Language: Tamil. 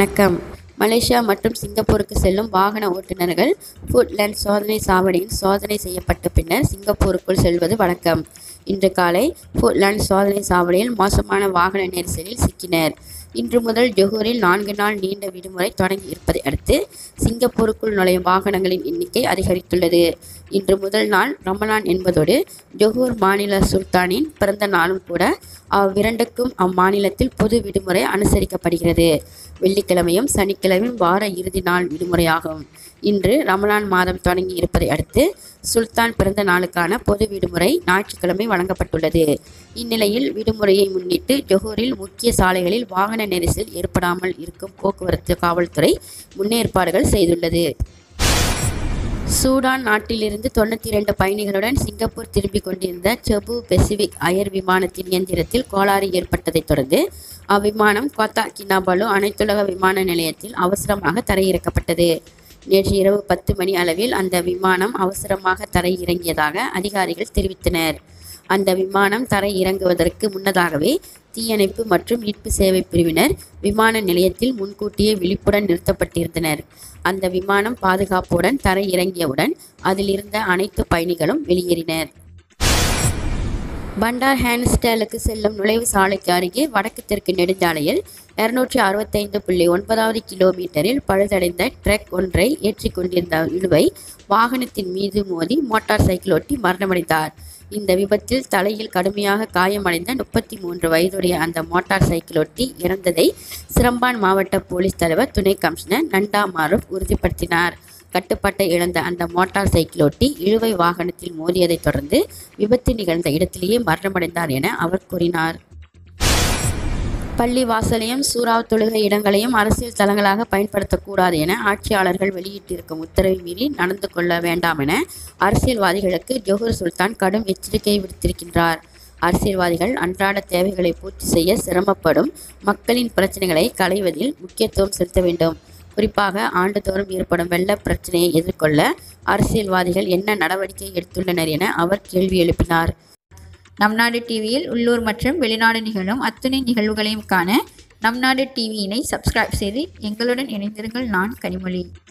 வணக்கம் மலேசியா மற்றும் சிங்கப்பூருக்கு செல்லும் வாகன ஓட்டுநர்கள் ஃபுட்லேண்ட் சோதனை சாவடியில் சோதனை செய்யப்பட்ட பின்னர் சிங்கப்பூருக்குள் செல்வது வழக்கம் இன்று காலை ஃபுட்லேண்ட் சோதனை சாவடியில் மோசமான வாகன நெரிசலில் சிக்கினர் இன்று முதல் ஜொஹூரில் நான்கு நாள் நீண்ட விடுமுறை தொடங்கி இருப்பதை அடுத்து சிங்கப்பூருக்குள் நுழையும் வாகனங்களின் எண்ணிக்கை அதிகரித்துள்ளது இன்று முதல் நாள் ரமலான் என்பதோடு ஜொஹூர் மாநில சுல்தானின் பிறந்த நாளும் கூட அவ்விரண்டுக்கும் அம்மாநிலத்தில் பொது விடுமுறை அனுசரிக்கப்படுகிறது வெள்ளிக்கிழமையும் சனிக்கிழமையும் வார இறுதி நாள் விடுமுறையாகும் இன்று ரமலான் மாதம் தொடங்கி இருப்பதை அடுத்து சுல்தான் பிறந்த நாளுக்கான பொது விடுமுறை ஞாயிற்றுக்கிழமை வழங்கப்பட்டுள்ளது இந்நிலையில் விடுமுறையை முன்னிட்டு ஜொஹூரில் முக்கிய சாலைகளில் வாகன நெரிசல் ஏற்படாமல் இருக்கும் போக்குவரத்து காவல்துறை முன்னேற்பாடுகள் செய்துள்ளது சூடான் நாட்டிலிருந்து தொண்ணூற்றி இரண்டு பயணிகளுடன் சிங்கப்பூர் திரும்பிக் கொண்டிருந்த செபு பெசிபிக் அயர் விமானத்தின் இயந்திரத்தில் கோளாறு ஏற்பட்டதைத் தொடர்ந்து அவ்விமானம் கோத்தா கினாபாலு அனைத்துலக விமான நிலையத்தில் அவசரமாக தரையிறக்கப்பட்டது நேற்று இரவு பத்து மணி அளவில் அந்த விமானம் அவசரமாக தரையிறங்கியதாக அதிகாரிகள் தெரிவித்தனர் அந்த விமானம் தரை இறங்குவதற்கு முன்னதாகவே தீயணைப்பு மற்றும் மீட்பு சேவை பிரிவினர் விமான நிலையத்தில் முன்கூட்டியே விழிப்புடன் நிறுத்தப்பட்டிருந்தனர் அந்த விமானம் பாதுகாப்புடன் தரை இறங்கியவுடன் அதில் இருந்த அனைத்து பயணிகளும் வெளியேறினர் பண்டார் ஹேண்ட்ஸ்டேலுக்கு செல்லும் நுழைவு சாலைக்கு அருகே வடக்கு தெற்கு நெடுஞ்சாலையில் இருநூற்றி அறுபத்தைந்து புள்ளி ஒன்பதாவது கிலோமீட்டரில் பழுதடைந்த ட்ரக் ஒன்றை ஏற்றிக் கொண்டிருந்த இழுவை வாகனத்தின் மீது மோதி மோட்டார் சைக்கிள் ஓட்டி மரணமடைந்தார் இந்த விபத்தில் தலையில் கடுமையாக காயமடைந்த முப்பத்தி மூன்று வயதுடைய அந்த மோட்டார் சைக்கிள் ஒட்டி இறந்ததை சிரம்பான் மாவட்ட போலீஸ் தலைவர் துணை கமிஷனர் நண்டா மாரூப் உறுதிப்படுத்தினார் கட்டுப்பாட்டை இழந்த அந்த மோட்டார் சைக்கிள் ஓட்டி இழுவை வாகனத்தில் மோதியதைத் தொடர்ந்து விபத்து நிகழ்ந்த இடத்திலேயே மரணமடைந்தார் என அவர் கூறினார் பள்ளி வாசலையும் சூறாவ் தொழுகை இடங்களையும் அரசியல் தலங்களாக பயன்படுத்தக்கூடாது என ஆட்சியாளர்கள் வெளியிட்டிருக்கும் உத்தரவை மீறி நடந்து கொள்ள வேண்டாம் என அரசியல்வாதிகளுக்கு ஜொஹூர் சுல்தான் கடும் எச்சரிக்கை விடுத்திருக்கின்றார் அரசியல்வாதிகள் அன்றாட தேவைகளை பூர்த்தி செய்ய சிரமப்படும் மக்களின் பிரச்சனைகளை களைவதில் முக்கியத்துவம் செலுத்த வேண்டும் குறிப்பாக ஆண்டுதோறும் ஏற்படும் வெள்ள பிரச்சனையை எதிர்கொள்ள அரசியல்வாதிகள் என்ன நடவடிக்கை எடுத்துள்ளனர் என அவர் கேள்வி எழுப்பினார் நம் நாடு டிவியில் உள்ளூர் மற்றும் வெளிநாடு நிகழும் அத்துணை நிகழ்வுகளையும் காண நம் நாடு டிவியினை சப்ஸ்கிரைப் செய்து எங்களுடன் இணைந்திருங்கள் நான் கனிமொழி